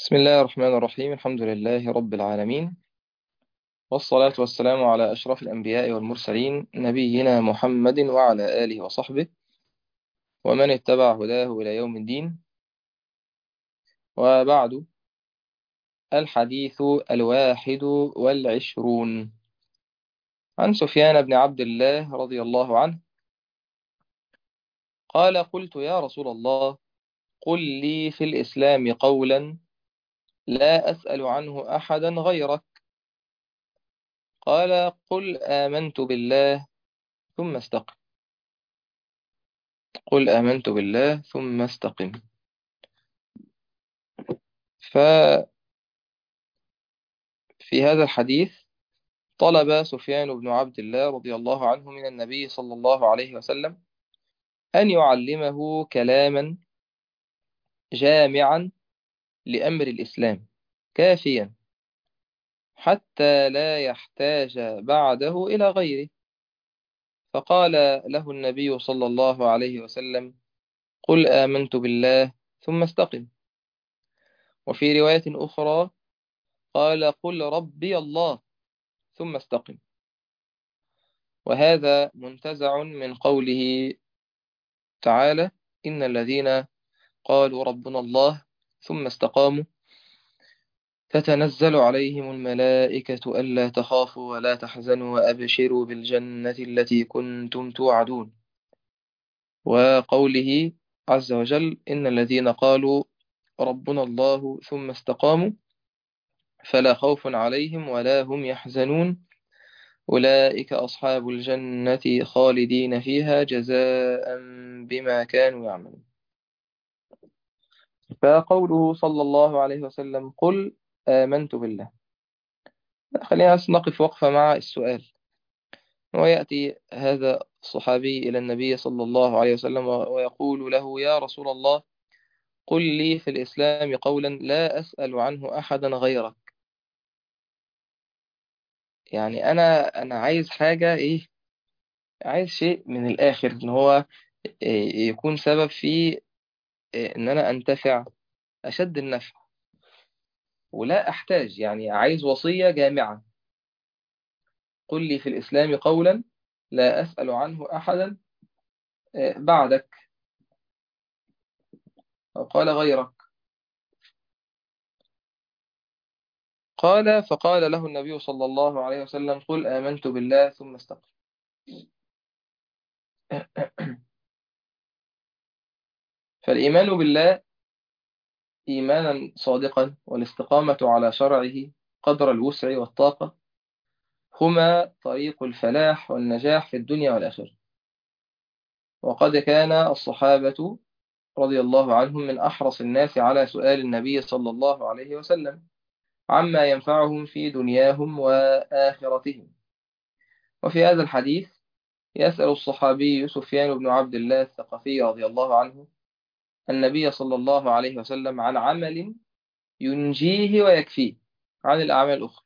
بسم الله الرحمن الرحيم الحمد لله رب العالمين والصلاة والسلام على أشرف الأنبياء والمرسلين نبينا محمد وعلى آله وصحبه ومن اتبع هداه إلى يوم الدين وبعد الحديث الواحد والعشرون عن سفيان بن عبد الله رضي الله عنه قال قلت يا رسول الله قل لي في الإسلام قولا لا أسأل عنه أحدا غيرك قال قل آمنت بالله ثم استقم قل آمنت بالله ثم استقم ففي هذا الحديث طلب سفيان بن عبد الله رضي الله عنه من النبي صلى الله عليه وسلم أن يعلمه كلاما جامعا لأمر الإسلام كافيا حتى لا يحتاج بعده إلى غيره فقال له النبي صلى الله عليه وسلم قل آمنت بالله ثم استقم وفي رواية أخرى قال قل ربي الله ثم استقم وهذا منتزع من قوله تعالى إن الذين قالوا ربنا الله ثم استقاموا تتنزل عليهم الملائكة ألا تخافوا ولا تحزنوا وأبشروا بالجنة التي كنتم توعدون وقوله عز وجل إن الذين قالوا ربنا الله ثم استقاموا فلا خوف عليهم ولا هم يحزنون أولئك أصحاب الجنة خالدين فيها جزاء بما كانوا يعملون فقوله صلى الله عليه وسلم قل آمنت بالله خلينا بس نقف وقفة مع السؤال ويأتي هذا الصحابي إلى النبي صلى الله عليه وسلم ويقول له يا رسول الله قل لي في الإسلام قولا لا أسأل عنه أحدا غيرك يعني أنا أنا عايز حاجة إيه عايز شيء من الآخر إن هو يكون سبب في إن أنا أنتفع أشد النفع ولا أحتاج يعني عايز وصية جامعة قل لي في الإسلام قولا لا أسأل عنه أحدا بعدك أو قال غيرك قال فقال له النبي صلى الله عليه وسلم قل آمنت بالله ثم استقم فالإيمان بالله إيمانا صادقا والاستقامة على شرعه قدر الوسع والطاقة هما طريق الفلاح والنجاح في الدنيا والآخرة وقد كان الصحابة رضي الله عنهم من أحرص الناس على سؤال النبي صلى الله عليه وسلم عما ينفعهم في دنياهم وآخرتهم وفي هذا الحديث يسأل الصحابي سفيان بن عبد الله الثقفي رضي الله عنه النبي صلى الله عليه وسلم عن عمل ينجيه ويكفيه عن الأعمال الأخرى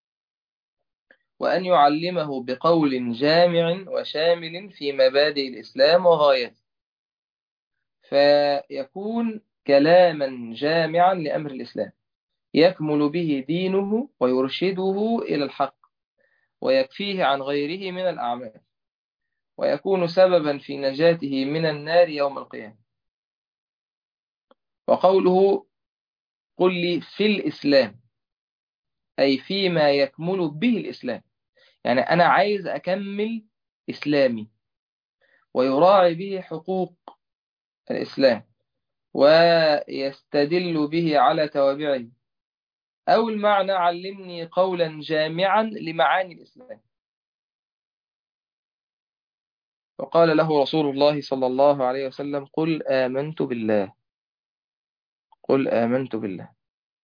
وأن يعلمه بقول جامع وشامل في مبادئ الإسلام وغايته فيكون كلاما جامعا لأمر الإسلام يكمل به دينه ويرشده إلى الحق ويكفيه عن غيره من الأعمال ويكون سببا في نجاته من النار يوم القيامة وقوله قل لي في الإسلام أي فيما يكمل به الإسلام يعني أنا عايز أكمل إسلامي ويراعي به حقوق الإسلام ويستدل به على توابعه أو المعنى علمني قولا جامعا لمعاني الإسلام وقال له رسول الله صلى الله عليه وسلم قل آمنت بالله قل آمنت بالله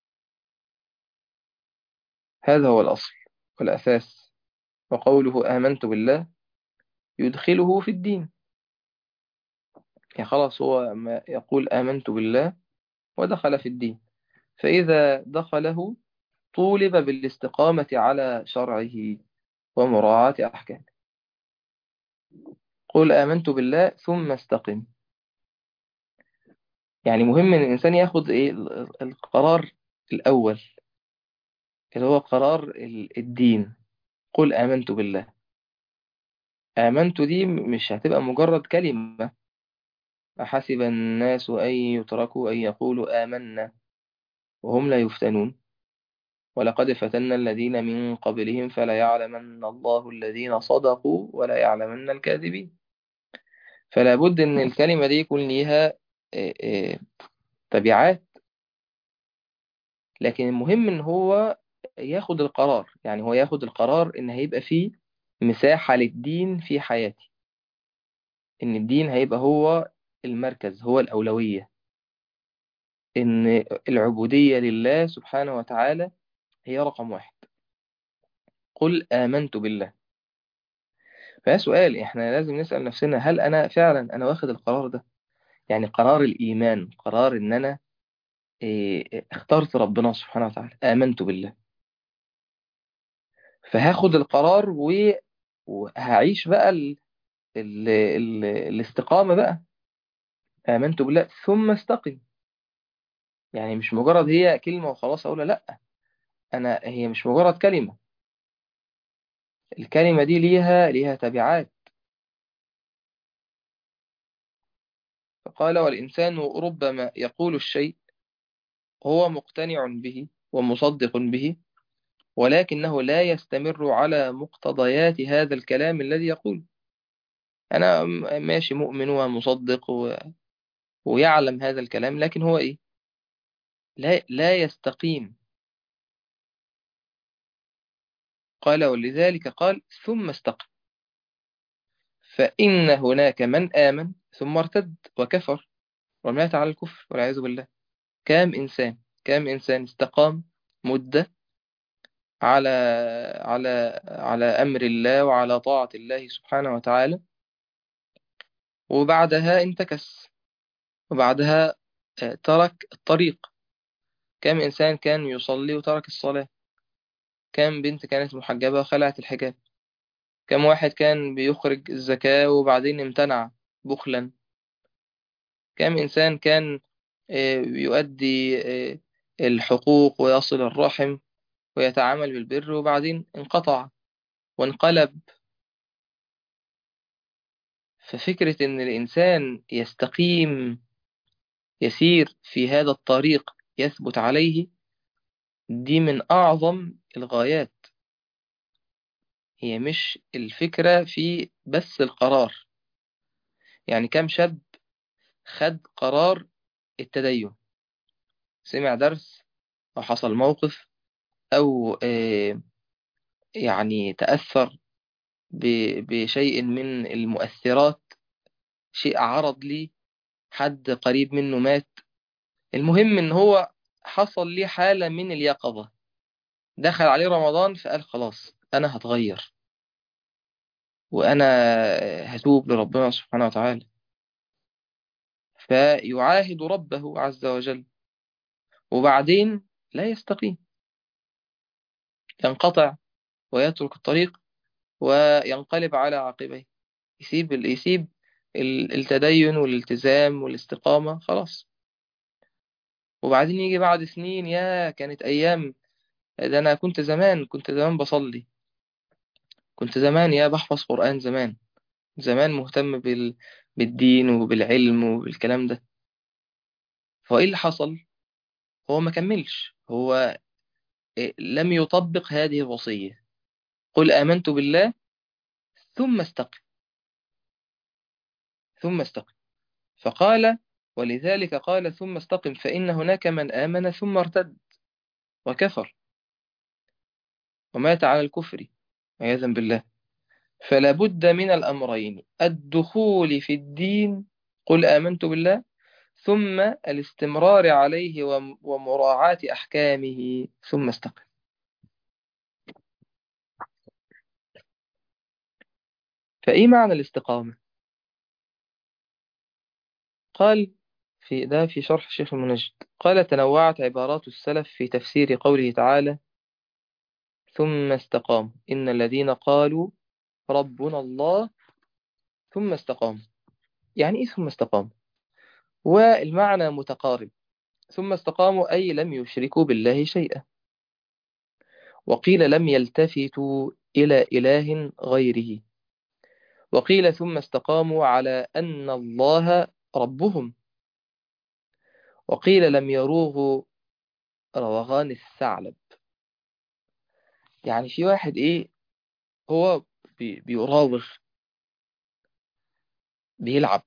هذا هو الأصل والأساس وقوله آمنت بالله يدخله في الدين يعني خلاص هو ما يقول آمنت بالله ودخل في الدين فإذا دخله طولب بالاستقامة على شرعه ومراعاة أحكامه قل آمنت بالله ثم استقم يعني مهم ان الانسان ياخد ايه القرار الأول اللي هو قرار ال- الدين قل آمنت بالله آمنت دي مش هتبقى مجرد كلمة أحسب الناس أن يتركوا أن يقولوا آمنا وهم لا يفتنون ولقد فتنا الذين من قبلهم فلا يعلمن الله الذين صدقوا ولا يعلمن الكاذبين فلا بد ان الكلمة دي يكون ليها آه، آه، تبعات لكن المهم ان هو ياخد القرار يعني هو ياخد القرار ان هيبقى فيه مساحة للدين في حياتي ان الدين هيبقى هو المركز هو الأولوية ان العبودية لله سبحانه وتعالى هي رقم واحد قل آمنت بالله فده سؤال احنا لازم نسأل نفسنا هل انا فعلا انا واخد القرار ده يعني قرار الإيمان قرار ان انا إيه، اخترت ربنا سبحانه وتعالى آمنت بالله فهاخد القرار و... وهعيش بقى ال... ال... ال... الاستقامة بقى آمنت بالله ثم استقم يعني مش مجرد هي كلمة وخلاص أقولها لأ أنا هي مش مجرد كلمة الكلمة دي ليها ليها تبعات فقال والإنسان ربما يقول الشيء هو مقتنع به ومصدق به ولكنه لا يستمر على مقتضيات هذا الكلام الذي يقول أنا م- ماشي مؤمن ومصدق و... ويعلم هذا الكلام لكن هو إيه لا, لا يستقيم قال ولذلك قال ثم استقم فإن هناك من آمن ثم ارتد وكفر ومات على الكفر والعياذ بالله كام إنسان كام إنسان استقام مدة على على على أمر الله وعلى طاعة الله سبحانه وتعالى وبعدها انتكس وبعدها آه، ترك الطريق كم إنسان كان يصلي وترك الصلاة كم بنت كانت محجبة وخلعت الحجاب كم واحد كان بيخرج الزكاة وبعدين امتنع بخلا كم إنسان كان آه، يؤدي آه، الحقوق ويصل الرحم ويتعامل بالبر وبعدين انقطع وانقلب ففكرة إن الإنسان يستقيم يسير في هذا الطريق يثبت عليه دي من أعظم الغايات هي مش الفكرة في بس القرار يعني كم شاب خد قرار التدين سمع درس أو حصل موقف أو آه، يعني تأثر ب- بشيء من المؤثرات شيء عرض لي حد قريب منه مات المهم إن هو حصل لي حالة من اليقظة دخل عليه رمضان فقال خلاص أنا هتغير وأنا هتوب لربنا سبحانه وتعالى فيعاهد ربه عز وجل وبعدين لا يستقيم ينقطع ويترك الطريق وينقلب على عقبيه يسيب يسيب ال- التدين والالتزام والاستقامة خلاص وبعدين يجي بعد سنين يا كانت أيام ده أنا كنت زمان كنت زمان بصلي كنت زمان يا بحفظ قرآن زمان زمان مهتم بال... بالدين وبالعلم وبالكلام ده فإيه اللي حصل هو ما كملش هو إيه، لم يطبق هذه الوصية قل آمنت بالله ثم استقم ثم استقم فقال ولذلك قال ثم استقم فإن هناك من آمن ثم ارتد وكفر ومات على الكفر عياذا بالله فلا بد من الأمرين الدخول في الدين قل آمنت بالله ثم الاستمرار عليه وم- ومراعاة أحكامه ثم استقم فإيه معنى الاستقامة؟ قال في ده في شرح الشيخ المنجد قال تنوعت عبارات السلف في تفسير قوله تعالى ثم استقاموا إن الذين قالوا ربنا الله ثم استقاموا يعني إيه ثم استقاموا؟ والمعنى متقارب ثم استقاموا أي لم يشركوا بالله شيئا وقيل لم يلتفتوا إلى إله غيره وقيل ثم استقاموا على أن الله ربهم وقيل لم يروغوا روغان الثعلب يعني في واحد إيه هو بي بيراوغ بيلعب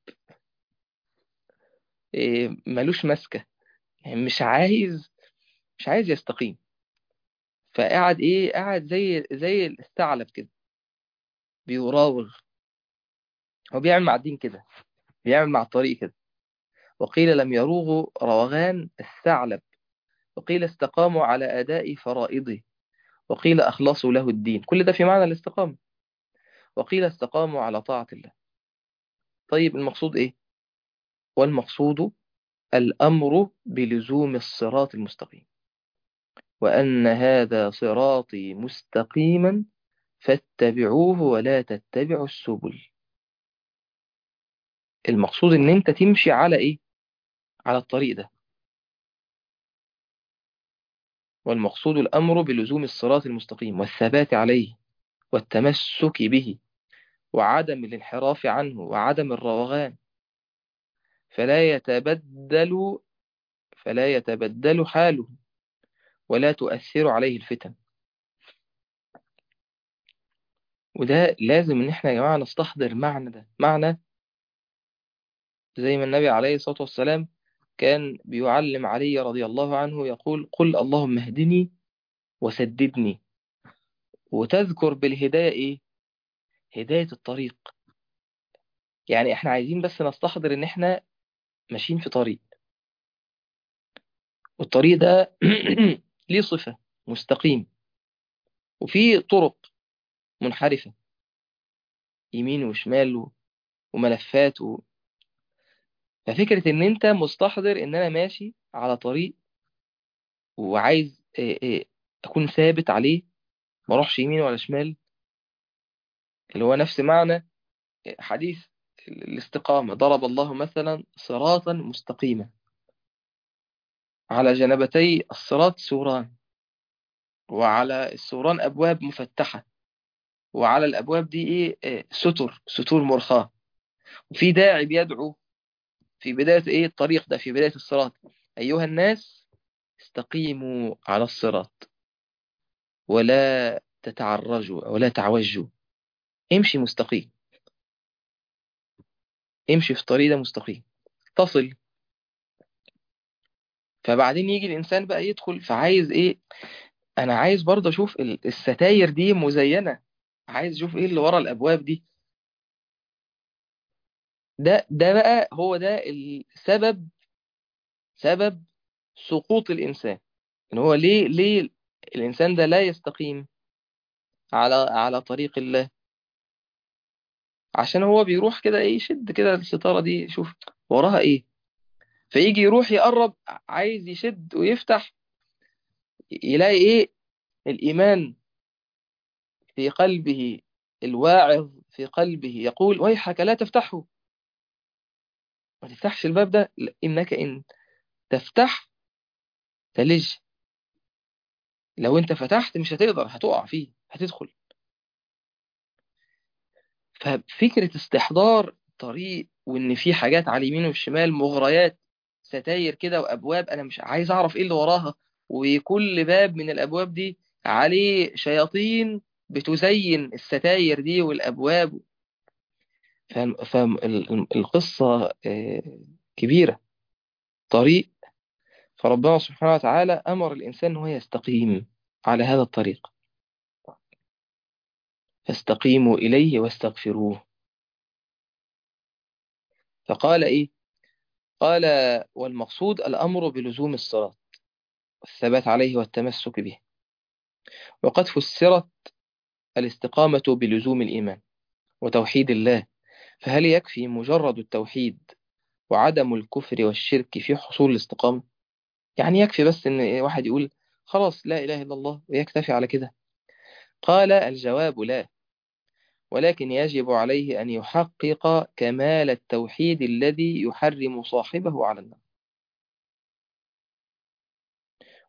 إيه ملوش ماسكة يعني مش عايز مش عايز يستقيم فقعد ايه قعد زي زي الثعلب كده بيراوغ هو بيعمل مع الدين كده بيعمل مع الطريق كده وقيل لم يروغوا روغان الثعلب وقيل استقاموا على أداء فرائضه وقيل أخلصوا له الدين كل ده في معنى الاستقامة وقيل استقاموا على طاعة الله طيب المقصود إيه؟ والمقصود الأمر بلزوم الصراط المستقيم وأن هذا صراطي مستقيما فاتبعوه ولا تتبعوا السبل المقصود ان انت تمشي على ايه على الطريق ده والمقصود الامر بلزوم الصراط المستقيم والثبات عليه والتمسك به وعدم الانحراف عنه وعدم الروغان فلا يتبدل فلا يتبدل حاله ولا تؤثر عليه الفتن وده لازم ان احنا يا جماعة نستحضر معنى ده معنى زي ما النبي عليه الصلاة والسلام كان بيعلم علي رضي الله عنه يقول قل اللهم اهدني وسددني وتذكر بالهداية ايه هداية الطريق يعني احنا عايزين بس نستحضر ان احنا ماشيين في طريق والطريق ده ليه صفة مستقيم وفي طرق منحرفة يمين وشمال وملفات و... ففكرة ان انت مستحضر ان انا ماشي على طريق وعايز اكون ثابت عليه ما اروحش يمين ولا شمال اللي هو نفس معنى حديث الاستقامة ضرب الله مثلا صراطا مستقيما على جنبتي الصراط سوران وعلى السوران أبواب مفتحة وعلى الأبواب دي إيه ستر ستور مرخاة وفي داعي بيدعو في بداية إيه الطريق ده في بداية الصراط أيها الناس استقيموا على الصراط ولا تتعرجوا ولا تعوجوا امشي مستقيم امشي في الطريق ده مستقيم تصل فبعدين يجي الإنسان بقى يدخل فعايز إيه أنا عايز برضه أشوف الستاير دي مزينة عايز أشوف إيه اللي ورا الأبواب دي ده ده بقى هو ده السبب سبب سقوط الإنسان إن هو ليه ليه الإنسان ده لا يستقيم على على طريق الله عشان هو بيروح كده ايه يشد كده الستارة دي يشوف وراها ايه فيجي يروح يقرب عايز يشد ويفتح يلاقي ايه الإيمان في قلبه الواعظ في قلبه يقول ويحك لا تفتحه ما تفتحش الباب ده إنك إن تفتح تلج لو انت فتحت مش هتقدر هتقع فيه هتدخل ففكرة استحضار طريق وان في حاجات على اليمين والشمال مغريات ستاير كده وابواب انا مش عايز اعرف ايه اللي وراها وكل باب من الابواب دي عليه شياطين بتزين الستاير دي والابواب فالقصة كبيرة طريق فربنا سبحانه وتعالى أمر الإنسان أنه يستقيم على هذا الطريق فاستقيموا إليه واستغفروه فقال إيه قال والمقصود الأمر بلزوم الصراط والثبات عليه والتمسك به وقد فسرت الاستقامة بلزوم الإيمان وتوحيد الله فهل يكفي مجرد التوحيد وعدم الكفر والشرك في حصول الاستقامة يعني يكفي بس ان واحد يقول خلاص لا إله إلا الله ويكتفي على كده قال الجواب لا ولكن يجب عليه أن يحقق كمال التوحيد الذي يحرم صاحبه على النار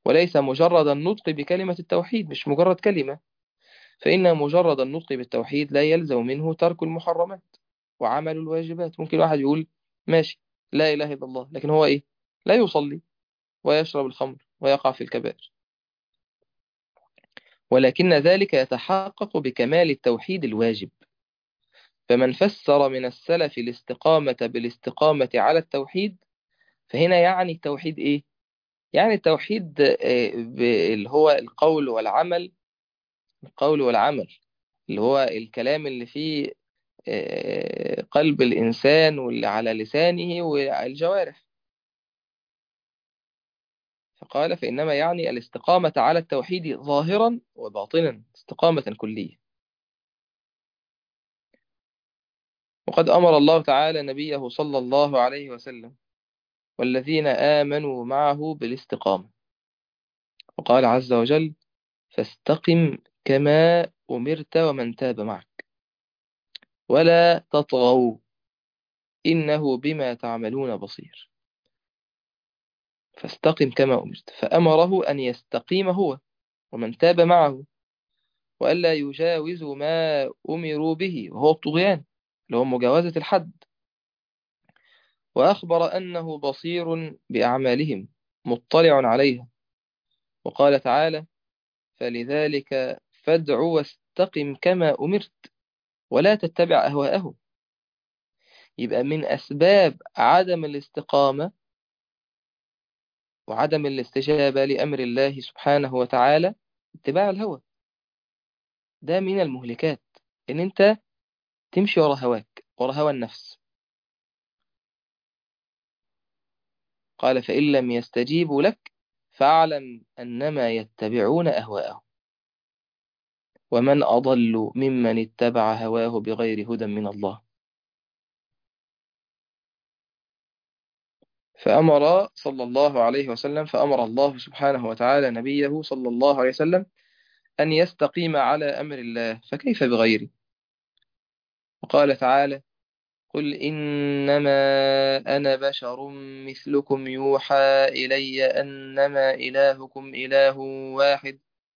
وليس مجرد النطق بكلمة التوحيد مش مجرد كلمة فإن مجرد النطق بالتوحيد لا يلزم منه ترك المحرمات وعمل الواجبات ممكن واحد يقول ماشي لا إله إلا الله لكن هو إيه لا يصلي ويشرب الخمر ويقع في الكبائر ولكن ذلك يتحقق بكمال التوحيد الواجب فمن فسر من السلف الاستقامة بالاستقامة على التوحيد فهنا يعني التوحيد إيه؟ يعني التوحيد اللي هو القول والعمل القول والعمل اللي هو الكلام اللي فيه قلب الإنسان واللي على لسانه والجوارح فقال فإنما يعني الاستقامة على التوحيد ظاهرا وباطنا استقامة كلية وقد أمر الله تعالى نبيه صلى الله عليه وسلم والذين آمنوا معه بالاستقامة وقال عز وجل فاستقم كما أمرت ومن تاب معك ولا تطغوا إنه بما تعملون بصير فاستقم كما أمرت فأمره أن يستقيم هو ومن تاب معه وألا يجاوزوا ما أمروا به وهو الطغيان اللي هو مجاوزة الحد وأخبر أنه بصير بأعمالهم مطلع عليها وقال تعالى فلذلك فادع واستقم كما أمرت ولا تتبع أهواءهم يبقى من أسباب عدم الاستقامة وعدم الاستجابة لأمر الله سبحانه وتعالى اتباع الهوى ده من المهلكات إن أنت تمشي ورا هواك ورا هوى النفس قال فإن لم يستجيبوا لك فاعلم أنما يتبعون أهواءهم ومن أضل ممن اتبع هواه بغير هدى من الله فأمر صلى الله عليه وسلم فأمر الله سبحانه وتعالى نبيه صلى الله عليه وسلم أن يستقيم على أمر الله فكيف بغيره وقال تعالى قل إنما أنا بشر مثلكم يوحى إلي أنما إلهكم إله واحد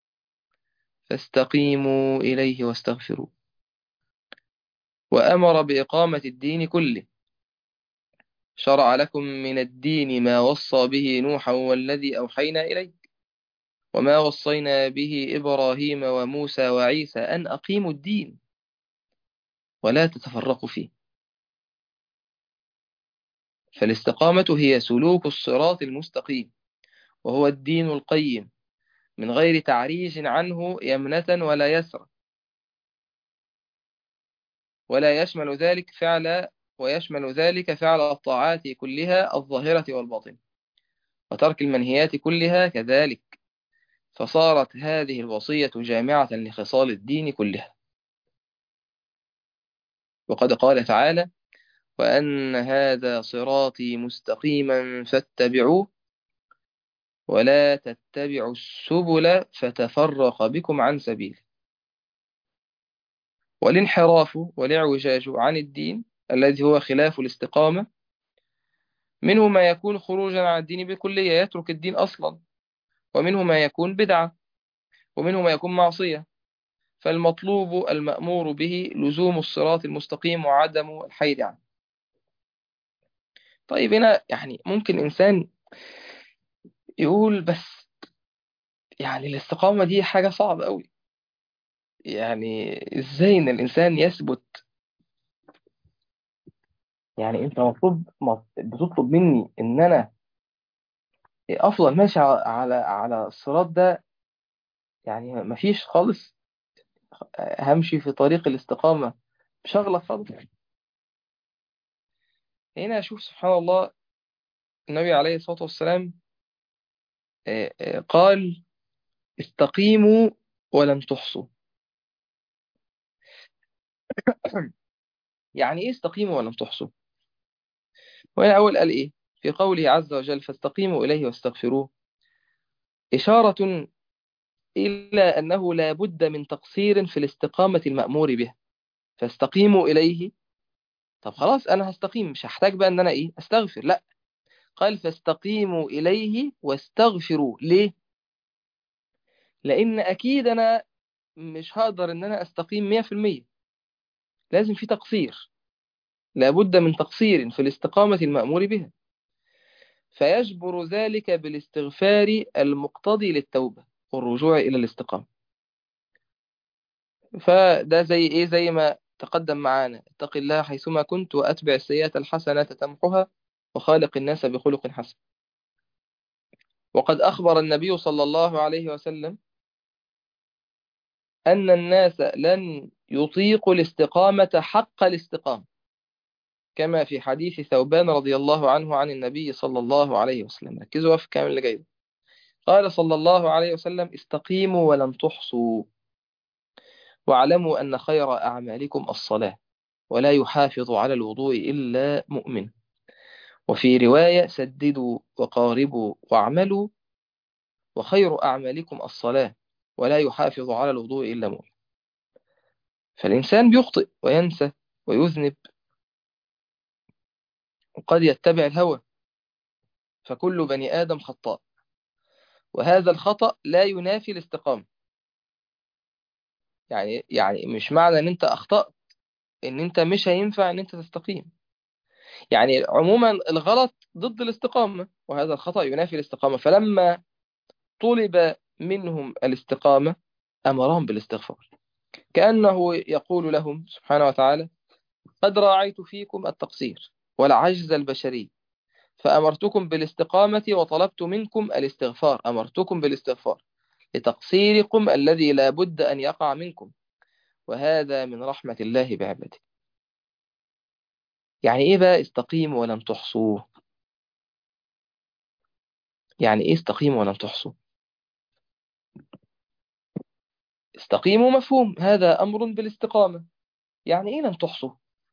فاستقيموا إليه واستغفروا وأمر بإقامة الدين كله شرع لكم من الدين ما وصى به نوحا والذي أوحينا إليك وما وصينا به إبراهيم وموسى وعيسى أن أقيموا الدين ولا تتفرقوا فيه فالاستقامة هي سلوك الصراط المستقيم وهو الدين القيم من غير تعريج عنه يمنة ولا يسرى ولا يشمل ذلك فعل ويشمل ذلك فعل الطاعات كلها الظاهرة والباطنة وترك المنهيات كلها كذلك فصارت هذه الوصية جامعة لخصال الدين كلها وقد قال تعالى وأن هذا صراطي مستقيما فاتبعوه ولا تتبعوا السبل فتفرق بكم عن سبيله والانحراف والاعوجاج عن الدين الذي هو خلاف الاستقامة منه ما يكون خروجا عن الدين بالكلية يترك الدين أصلا ومنه ما يكون بدعة ومنه ما يكون معصية فالمطلوب المأمور به لزوم الصراط المستقيم وعدم الحيد عنه طيب هنا يعني ممكن إنسان يقول بس يعني الاستقامة دي حاجة صعبة أوي يعني إزاي إن الإنسان يثبت يعني أنت مطلوب بتطلب مني إن أنا أفضل ماشي على على الصراط ده يعني مفيش خالص همشي في طريق الاستقامة بشغلة خالص هنا أشوف سبحان الله النبي عليه الصلاة والسلام قال استقيموا ولن تحصوا يعني ايه استقيموا ولن تحصوا وهنا أول قال إيه في قوله عز وجل فاستقيموا إليه واستغفروه إشارة إلى أنه لا بد من تقصير في الاستقامة المأمور به فاستقيموا إليه طب خلاص أنا هستقيم مش هحتاج بقى أن أنا إيه أستغفر لا قال فاستقيموا إليه واستغفروا ليه لأن أكيد أنا مش هقدر إن أنا أستقيم 100% لازم في تقصير لابد من تقصير في الاستقامة المأمور بها فيجبر ذلك بالاستغفار المقتضي للتوبة والرجوع إلى الاستقامة فده زي إيه زي ما تقدم معانا اتق الله حيثما كنت وأتبع السيئة الحسنة تمحها وخالق الناس بخلق حسن وقد أخبر النبي صلى الله عليه وسلم أن الناس لن يطيقوا الاستقامة حق الاستقامة كما في حديث ثوبان رضي الله عنه عن النبي صلى الله عليه وسلم ركزوا في كامل اللي جاي قال صلى الله عليه وسلم استقيموا ولن تحصوا واعلموا أن خير أعمالكم الصلاة ولا يحافظ على الوضوء إلا مؤمن وفي رواية سددوا وقاربوا واعملوا وخير أعمالكم الصلاة ولا يحافظ على الوضوء إلا مؤمن فالإنسان بيخطئ وينسى ويذنب وقد يتبع الهوى فكل بني آدم خطاء وهذا الخطأ لا ينافي الاستقامة يعني يعني مش معنى ان انت اخطأت ان انت مش هينفع ان انت تستقيم يعني عموما الغلط ضد الاستقامة وهذا الخطأ ينافي الاستقامة فلما طلب منهم الاستقامة أمرهم بالاستغفار كأنه يقول لهم سبحانه وتعالى قد راعيت فيكم التقصير والعجز البشري فأمرتكم بالاستقامة وطلبت منكم الاستغفار أمرتكم بالاستغفار لتقصيركم الذي لا بد أن يقع منكم وهذا من رحمة الله بعباده يعني إيه بقى استقيموا ولم تحصوا يعني إيه استقيموا ولم تحصوا استقيموا مفهوم هذا أمر بالاستقامة يعني إيه لم تحصوا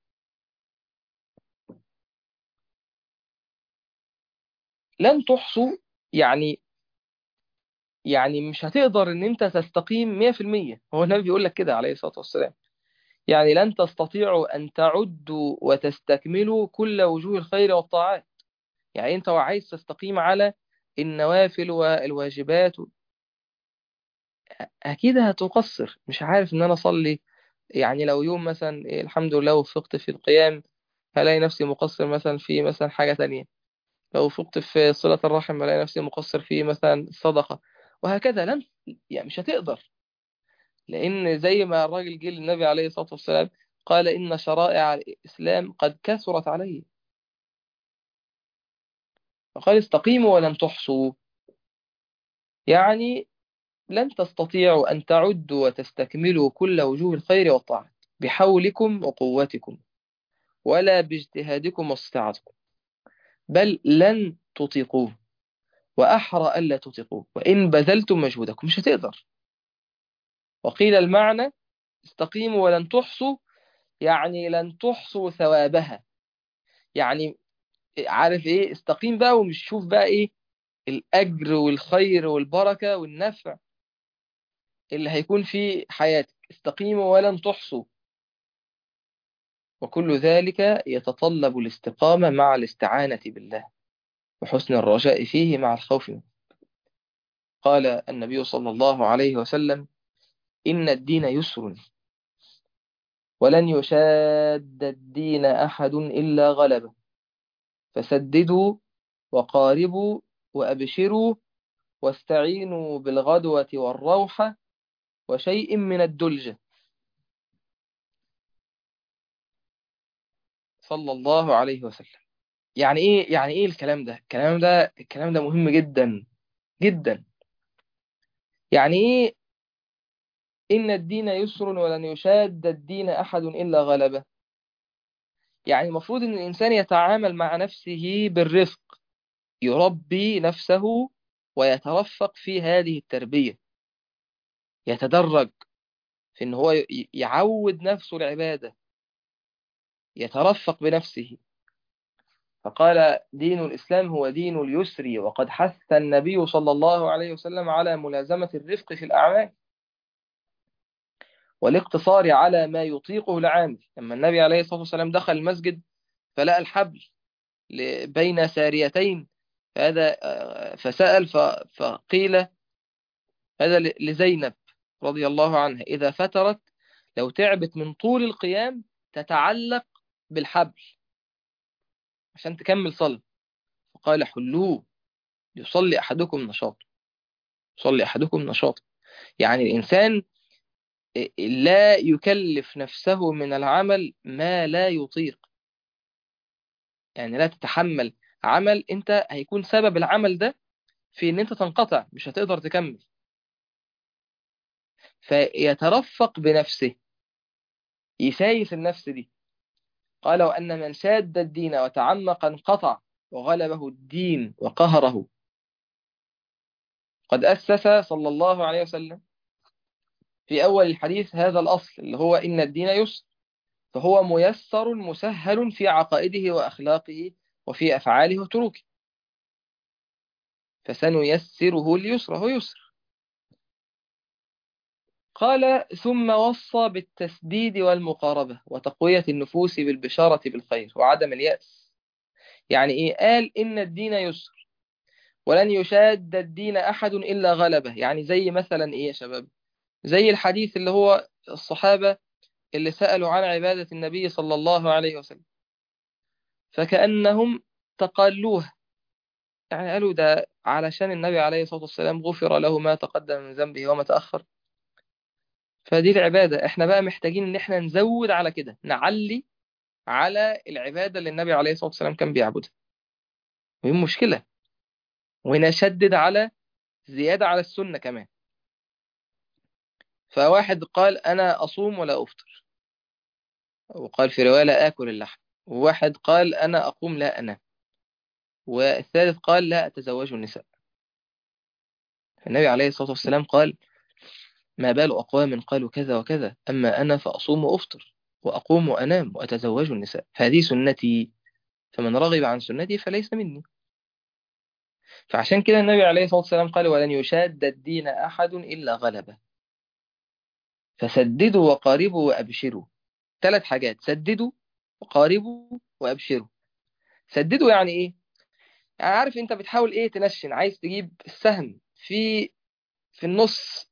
لن تحصوا يعني يعني مش هتقدر ان انت تستقيم 100% هو النبي بيقول لك كده عليه الصلاة والسلام يعني لن تستطيعوا ان تعدوا وتستكملوا كل وجوه الخير والطاعات يعني انت وعايز تستقيم على النوافل والواجبات اكيد هتقصر مش عارف ان انا اصلي يعني لو يوم مثلا إيه الحمد لله وفقت في القيام هلاقي نفسي مقصر مثلا في مثلا حاجة تانية لو وفقت في صلة الرحم هلاقي نفسي مقصر في مثلا الصدقة وهكذا لن يعني مش هتقدر لأن زي ما الراجل جه للنبي عليه الصلاة والسلام قال إن شرائع الإسلام قد كثرت علي فقال استقيموا ولن تحصوا يعني لن تستطيعوا أن تعدوا وتستكملوا كل وجوه الخير والطاعة بحولكم وقوتكم ولا باجتهادكم واستطاعتكم بل لن تطيقوه وأحرى ألا تطيقوه وإن بذلتم مجهودكم مش هتقدر وقيل المعنى استقيموا ولن تحصوا يعني لن تحصوا ثوابها يعني عارف ايه استقيم بقى ومش شوف بقى ايه الأجر والخير والبركة والنفع اللي هيكون في حياتك استقيموا ولن تحصوا وكل ذلك يتطلب الاستقامة مع الاستعانة بالله وحسن الرجاء فيه مع الخوف منه قال النبي صلى الله عليه وسلم إن الدين يسر ولن يشاد الدين أحد إلا غلبه فسددوا وقاربوا وأبشروا واستعينوا بالغدوة والروحة وشيء من الدلجة صلى الله عليه وسلم يعني ايه يعني ايه الكلام ده الكلام ده الكلام ده مهم جدا جدا يعني ايه إن الدين يسر ولن يشاد الدين أحد إلا غلبه يعني المفروض أن الإنسان يتعامل مع نفسه بالرفق يربي نفسه ويترفق في هذه التربية يتدرج في أن هو يعود نفسه العبادة يترفق بنفسه فقال دين الإسلام هو دين اليسر وقد حث النبي صلى الله عليه وسلم على ملازمة الرفق في الأعمال والاقتصار على ما يطيقه العامل لما النبي عليه الصلاة والسلام دخل المسجد فلقى الحبل بين ساريتين هذا فسأل فقيل هذا لزينب رضي الله عنها إذا فترت لو تعبت من طول القيام تتعلق بالحبل عشان تكمل صلاة فقال حلوه يصلي أحدكم نشاط يصلي أحدكم نشاط يعني الإنسان لا يكلف نفسه من العمل ما لا يطيق يعني لا تتحمل عمل انت هيكون سبب العمل ده في ان انت تنقطع مش هتقدر تكمل فيترفق بنفسه يسايس النفس دي قال وأن من شاد الدين وتعمق انقطع وغلبه الدين وقهره قد أسس صلى الله عليه وسلم في أول الحديث هذا الأصل اللي هو إن الدين يسر فهو ميسر مسهل في عقائده وأخلاقه وفي أفعاله وتروكه فسنيسره اليسر هو يسر قال ثم وصى بالتسديد والمقاربة وتقوية النفوس بالبشارة بالخير وعدم اليأس يعني إيه قال إن الدين يسر ولن يشاد الدين أحد إلا غلبه يعني زي مثلا إيه يا شباب زي الحديث اللي هو الصحابة اللي سألوا عن عبادة النبي صلى الله عليه وسلم فكأنهم تقالوها يعني قالوا ده علشان النبي عليه الصلاة والسلام غفر له ما تقدم من ذنبه وما تأخر فدي العبادة احنا بقى محتاجين ان احنا نزود على كده نعلي على العبادة اللي النبي عليه الصلاة والسلام كان بيعبدها وهي مشكلة ونشدد على زيادة على السنة كمان فواحد قال أنا أصوم ولا أفطر وقال في رواية لا آكل اللحم وواحد قال أنا أقوم لا أنام والثالث قال لا أتزوج النساء النبي عليه الصلاة والسلام قال ما بال أقوام قالوا كذا وكذا أما أنا فأصوم وأفطر وأقوم وأنام وأتزوج النساء فهذه سنتي فمن رغب عن سنتي فليس مني فعشان كده النبي عليه الصلاة والسلام قال ولن يشاد الدين أحد إلا غلبه فسددوا وقاربوا وأبشروا ثلاث حاجات سددوا وقاربوا وأبشروا سددوا يعني إيه؟ يعني عارف أنت بتحاول إيه تنشن عايز تجيب السهم في في النص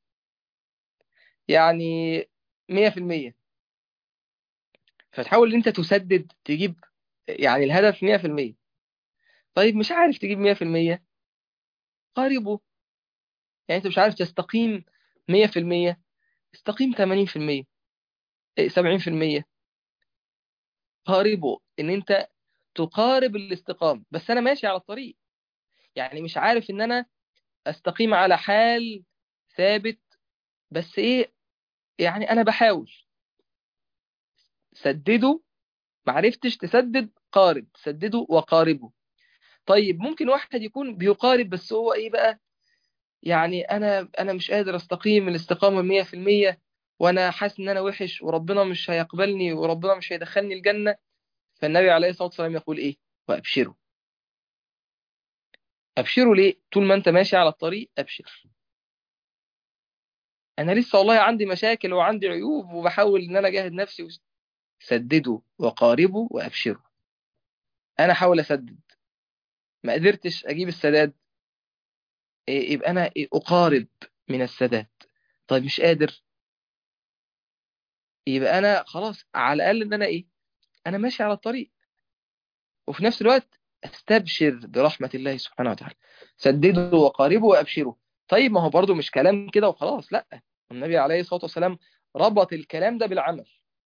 يعني مية في المية فتحاول ان انت تسدد تجيب يعني الهدف مية في المية طيب مش عارف تجيب مية في المية قاربه يعني انت مش عارف تستقيم مية في المية استقيم تمانين في المية سبعين في المية قاربه ان انت تقارب الاستقامة بس انا ماشي على الطريق يعني مش عارف ان انا استقيم على حال ثابت بس ايه يعني انا بحاول سددوا معرفتش تسدد قارب سددوا وقاربوا طيب ممكن واحد يكون بيقارب بس هو ايه بقى يعني انا انا مش قادر استقيم الاستقامة مية في المية وانا حاسس ان انا وحش وربنا مش هيقبلني وربنا مش هيدخلني الجنة فالنبي عليه الصلاة والسلام يقول ايه وابشروا ابشروا ليه طول ما انت ماشي على الطريق ابشر انا لسه والله عندي مشاكل وعندي عيوب وبحاول ان انا اجاهد نفسي وس... سددوا وقاربوا وابشروا انا احاول اسدد ما قدرتش اجيب السداد إيه يبقى انا إيه اقارب من السداد طيب مش قادر يبقى انا خلاص على الاقل ان انا ايه انا ماشي على الطريق وفي نفس الوقت استبشر برحمة الله سبحانه وتعالى سددوا وقاربوا وابشروا طيب ما هو برضو مش كلام كده وخلاص لا النبي عليه الصلاة والسلام ربط الكلام ده بالعمل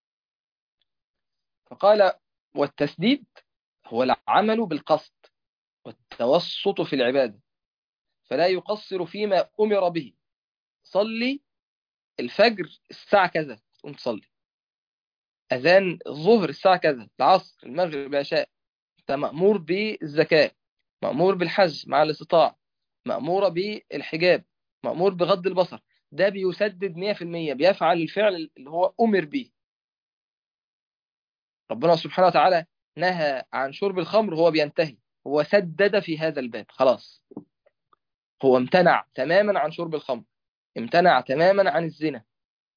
فقال والتسديد هو العمل بالقصد والتوسط في العبادة فلا يقصر فيما أمر به صلي الفجر الساعة كذا تقوم تصلي أذان الظهر الساعة كذا العصر المغرب العشاء أنت مأمور بالزكاة مأمور بالحج مع الاستطاعة مأمورة بالحجاب مأمور بغض البصر ده بيسدد 100% بيفعل الفعل اللي هو أمر به ربنا سبحانه وتعالى نهى عن شرب الخمر هو بينتهي هو سدد في هذا الباب خلاص هو امتنع تماما عن شرب الخمر امتنع تماما عن الزنا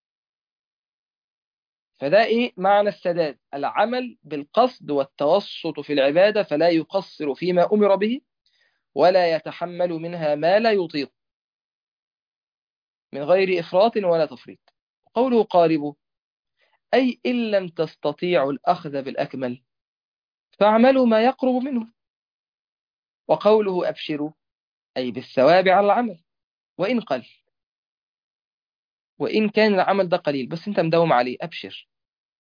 فده ايه معنى السداد العمل بالقصد والتوسط في العبادة فلا يقصر فيما أمر به ولا يتحمل منها ما لا يطيق من غير إفراط ولا تفريط قوله قاربوا أي إن لم تستطيعوا الأخذ بالأكمل فاعملوا ما يقرب منه وقوله أبشروا أي بالثواب على العمل وإن قل وإن كان العمل ده قليل بس أنت مداوم عليه أبشر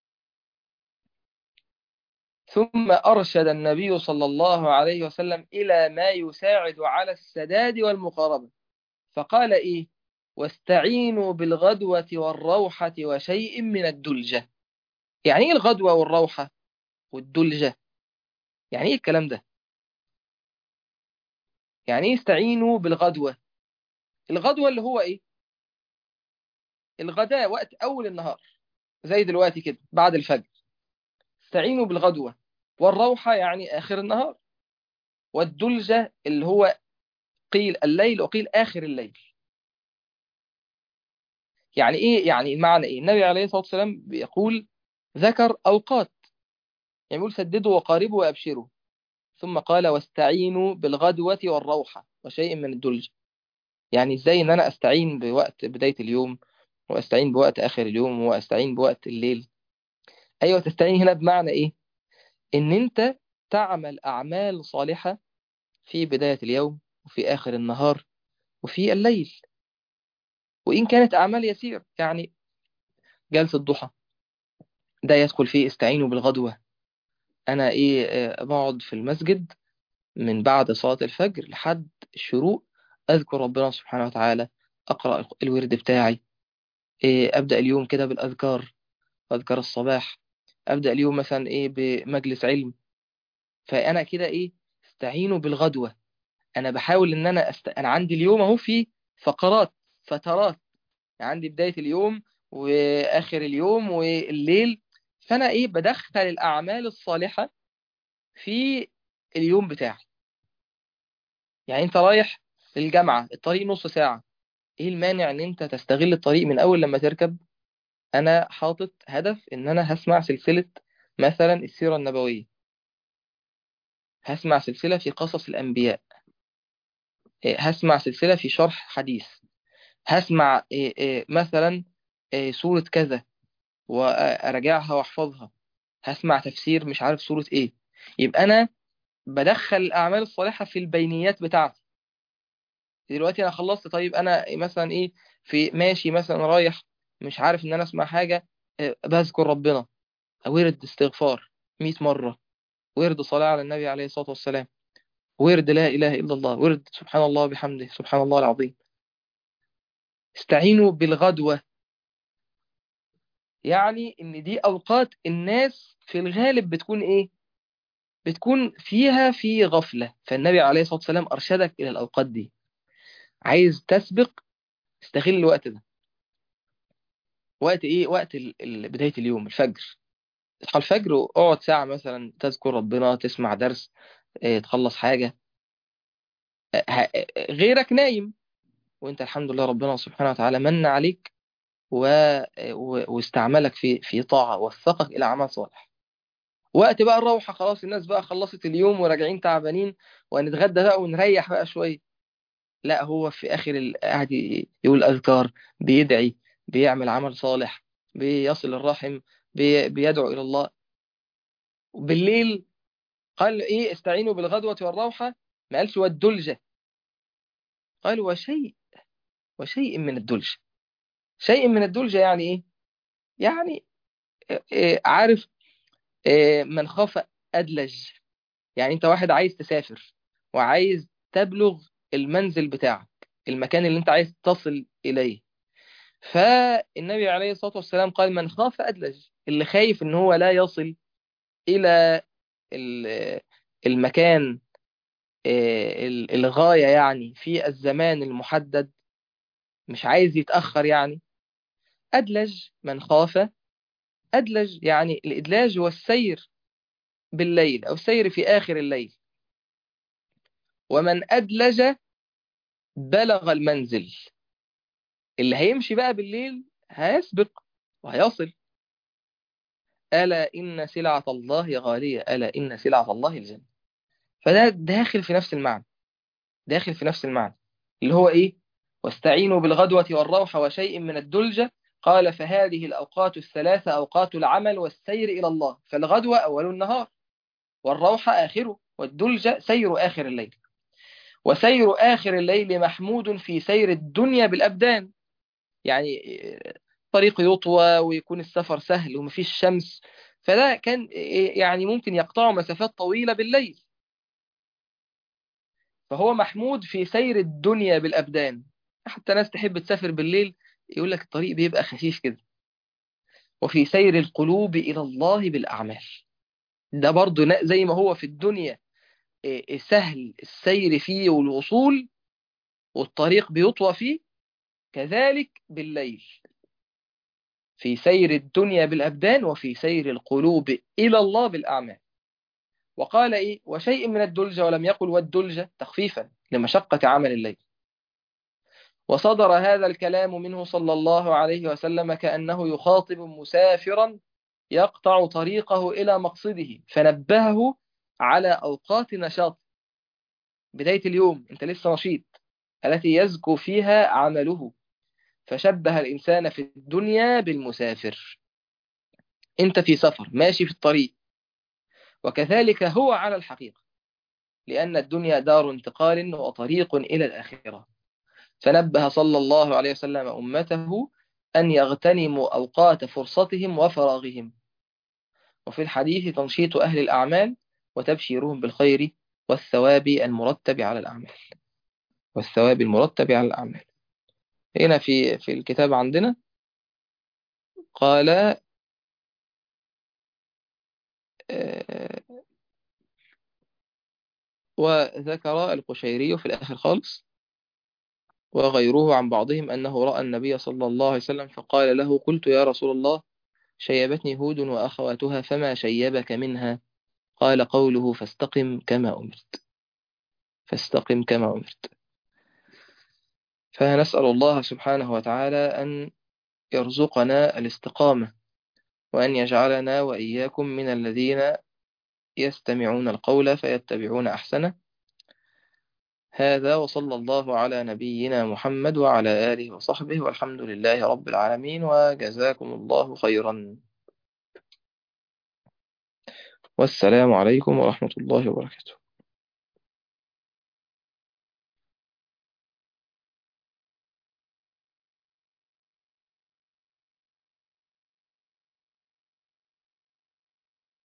ثم أرشد النبي صلى الله عليه وسلم إلى ما يساعد على السداد والمقاربة فقال إيه واستعينوا بالغدوة والروحة وشيء من الدلجة يعني إيه الغدوة والروحة والدلجة يعني إيه الكلام ده يعني إيه استعينوا بالغدوة الغدوة اللي هو إيه الغداء وقت أول النهار زي دلوقتي كده بعد الفجر استعينوا بالغدوة والروحة يعني آخر النهار والدلجة اللي هو قيل الليل وقيل آخر الليل يعني إيه يعني المعنى إيه النبي عليه الصلاة والسلام بيقول ذكر أوقات يعني يقول سددوا وقاربوا وأبشروا ثم قال واستعينوا بالغدوة والروحة وشيء من الدلجة يعني إزاي إن أنا أستعين بوقت بداية اليوم وأستعين بوقت آخر اليوم وأستعين بوقت الليل أيوة تستعين هنا بمعنى إيه إن أنت تعمل أعمال صالحة في بداية اليوم وفي آخر النهار وفي الليل وإن كانت أعمال يسير يعني جلسة الضحى ده يدخل فيه استعينوا بالغدوة أنا إيه آه، بقعد في المسجد من بعد صلاة الفجر لحد الشروق أذكر ربنا سبحانه وتعالى أقرأ الورد بتاعي إيه أبدأ اليوم كده بالأذكار أذكار الصباح أبدأ اليوم مثلا إيه بمجلس علم فأنا كده إيه استعينوا بالغدوة أنا بحاول إن أنا أست... أنا عندي اليوم أهو في فقرات فترات يعني عندي بداية اليوم وآخر اليوم والليل فأنا إيه بدخل الأعمال الصالحة في اليوم بتاعي يعني أنت رايح الجامعة الطريق نص ساعة إيه المانع إن أنت تستغل الطريق من أول لما تركب أنا حاطط هدف إن أنا هسمع سلسلة مثلا السيرة النبوية هسمع سلسلة في قصص الأنبياء إيه، هسمع سلسلة في شرح حديث هسمع إيه، إيه، مثلا إيه، سورة كذا وأراجعها وأحفظها هسمع تفسير مش عارف سورة إيه يبقى أنا بدخل الأعمال الصالحة في البينيات بتاعتي دلوقتي أنا خلصت طيب أنا مثلا إيه في ماشي مثلا رايح مش عارف إن أنا أسمع حاجة إيه، بذكر ربنا ورد استغفار 100 مرة ورد صلاة على النبي عليه الصلاة والسلام ورد لا إله إلا الله ورد سبحان الله وبحمده سبحان الله العظيم استعينوا بالغدوة يعني إن دي أوقات الناس في الغالب بتكون إيه بتكون فيها في غفلة فالنبي عليه الصلاة والسلام أرشدك إلى الأوقات دي عايز تسبق استغل الوقت ده وقت إيه وقت ال- ال- بداية اليوم الفجر تصحى الفجر واقعد ساعة مثلا تذكر ربنا تسمع درس إيه، تخلص حاجة آه، ه- غيرك نايم وانت الحمد لله ربنا سبحانه وتعالى من عليك و... و... واستعملك في في طاعة وفقك إلى عمل صالح وقت بقى الروحة خلاص الناس بقى خلصت اليوم وراجعين تعبانين وهنتغدى بقى ونريح بقى شوية لا هو في آخر ال- قاعد ي- يقول أذكار بيدعي بيعمل عمل صالح بيصل الرحم بي... بيدعو إلى الله بالليل قال إيه استعينوا بالغدوة والروحة ما قالش والدلجة قال وشيء وشيء من الدلجة شيء من الدلجة يعني إيه يعني إيه عارف إيه من خاف أدلج يعني أنت واحد عايز تسافر وعايز تبلغ المنزل بتاعك المكان اللي أنت عايز تصل إليه فالنبي عليه الصلاة والسلام قال من خاف أدلج اللي خايف إن هو لا يصل إلى ال- المكان إيه، ال- الغاية يعني في الزمان المحدد مش عايز يتأخر يعني أدلج من خاف أدلج يعني الإدلاج هو السير بالليل أو السير في آخر الليل ومن أدلج بلغ المنزل اللي هيمشي بقى بالليل هيسبق وهيصل ألا إن سلعة الله غالية ألا إن سلعة الله الجنة فده داخل في نفس المعنى داخل في نفس المعنى اللي هو إيه واستعينوا بالغدوة والروح وشيء من الدلجة قال فهذه الأوقات الثلاثة أوقات العمل والسير إلى الله فالغدوة أول النهار والروح آخره والدلجة سير آخر الليل وسير آخر الليل محمود في سير الدنيا بالأبدان يعني طريق يطوى ويكون السفر سهل ومفيش شمس فده كان يعني ممكن يقطع مسافات طويلة بالليل فهو محمود في سير الدنيا بالأبدان حتى ناس تحب تسافر بالليل يقول لك الطريق بيبقى خفيف كده وفي سير القلوب إلى الله بالأعمال ده برضو زي ما هو في الدنيا سهل السير فيه والوصول والطريق بيطوى فيه كذلك بالليل في سير الدنيا بالأبدان وفي سير القلوب إلى الله بالأعمال وقال إيه وشيء من الدلجة ولم يقل والدلجة تخفيفا لمشقة عمل الليل وصدر هذا الكلام منه صلى الله عليه وسلم كأنه يخاطب مسافرا يقطع طريقه إلى مقصده فنبهه على أوقات نشاط بداية اليوم أنت لسه نشيط التي يزكو فيها عمله فشبه الإنسان في الدنيا بالمسافر أنت في سفر ماشي في الطريق وكذلك هو على الحقيقة لأن الدنيا دار انتقال وطريق إلى الآخرة فنبه صلى الله عليه وسلم أمته أن يغتنموا أوقات فرصتهم وفراغهم وفي الحديث تنشيط أهل الأعمال وتبشيرهم بالخير والثواب المرتب على الأعمال والثواب المرتب على الأعمال هنا في في الكتاب عندنا قال وذكر القشيري في الآخر خالص وغيره عن بعضهم أنه رأى النبي صلى الله عليه وسلم فقال له قلت يا رسول الله شيبتني هود وأخواتها فما شيبك منها قال قوله فاستقم كما أمرت فاستقم كما أمرت فنسأل الله سبحانه وتعالى أن يرزقنا الاستقامة وأن يجعلنا وإياكم من الذين يستمعون القول فيتبعون أحسنه هذا وصلى الله على نبينا محمد وعلى آله وصحبه والحمد لله رب العالمين وجزاكم الله خيرا والسلام عليكم ورحمة الله وبركاته